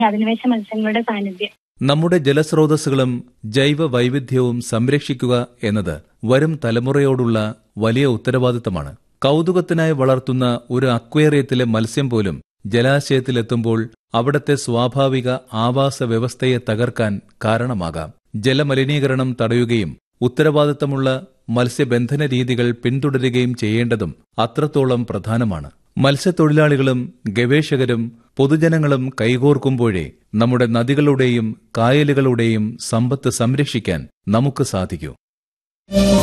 അധിനിവേശ മത്സ്യങ്ങളുടെ സാന്നിധ്യം നമ്മുടെ ജലസ്രോതസ്സുകളും ജൈവ വൈവിധ്യവും സംരക്ഷിക്കുക എന്നത് വരും തലമുറയോടുള്ള വലിയ ഉത്തരവാദിത്തമാണ് കൗതുകത്തിനായി വളർത്തുന്ന ഒരു അക്വേറിയത്തിലെ മത്സ്യം പോലും ജലാശയത്തിലെത്തുമ്പോൾ അവിടത്തെ സ്വാഭാവിക ആവാസ വ്യവസ്ഥയെ തകർക്കാൻ കാരണമാകാം ജലമലിനീകരണം തടയുകയും ഉത്തരവാദിത്തമുള്ള മത്സ്യബന്ധന രീതികൾ പിന്തുടരുകയും ചെയ്യേണ്ടതും അത്രത്തോളം പ്രധാനമാണ് മത്സ്യത്തൊഴിലാളികളും ഗവേഷകരും പൊതുജനങ്ങളും കൈകോർക്കുമ്പോഴേ നമ്മുടെ നദികളുടെയും കായലുകളുടെയും സമ്പത്ത് സംരക്ഷിക്കാൻ നമുക്ക് സാധിക്കൂ